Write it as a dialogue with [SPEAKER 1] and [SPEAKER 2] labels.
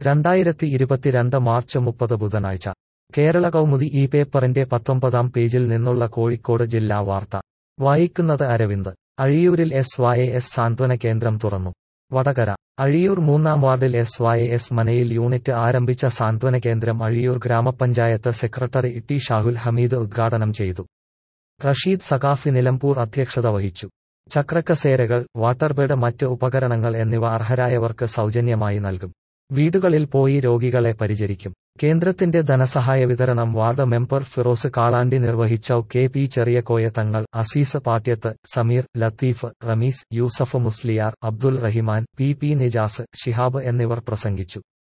[SPEAKER 1] രണ്ടായിരത്തി ഇരുപത്തിരണ്ട് മാർച്ച് മുപ്പത് ബുധനാഴ്ച കേരള കൗമുദി ഈ പേപ്പറിന്റെ പത്തൊമ്പതാം പേജിൽ നിന്നുള്ള കോഴിക്കോട് ജില്ലാ വാർത്ത വായിക്കുന്നത് അരവിന്ദ് അഴിയൂരിൽ എസ് വൈ എസ് സാന്ത്വന കേന്ദ്രം തുറന്നു വടകര അഴിയൂർ മൂന്നാം വാർഡിൽ എസ് വൈ എസ് മനയിൽ യൂണിറ്റ് ആരംഭിച്ച സാന്ത്വന കേന്ദ്രം അഴിയൂർ ഗ്രാമപഞ്ചായത്ത് സെക്രട്ടറി ടി ഷാഹുൽ ഹമീദ് ഉദ്ഘാടനം ചെയ്തു റഷീദ് സഖാഫി നിലമ്പൂർ അധ്യക്ഷത വഹിച്ചു ചക്രക്കസേരകൾ വാട്ടർ ബെഡ് മറ്റ് ഉപകരണങ്ങൾ എന്നിവ അർഹരായവർക്ക് സൗജന്യമായി നൽകും വീടുകളിൽ പോയി രോഗികളെ പരിചരിക്കും കേന്ദ്രത്തിന്റെ ധനസഹായ വിതരണം വാർഡ് മെമ്പർ ഫിറോസ് കാളാണ്ടി നിർവഹിച്ച K P Cheriyakoya Thangal Azeez Patyath Sameer Latheef Ramees Yusuf Musliyar Abdul Rahiman P P Nijas Shihab എന്നിവർ പ്രസംഗിച്ചു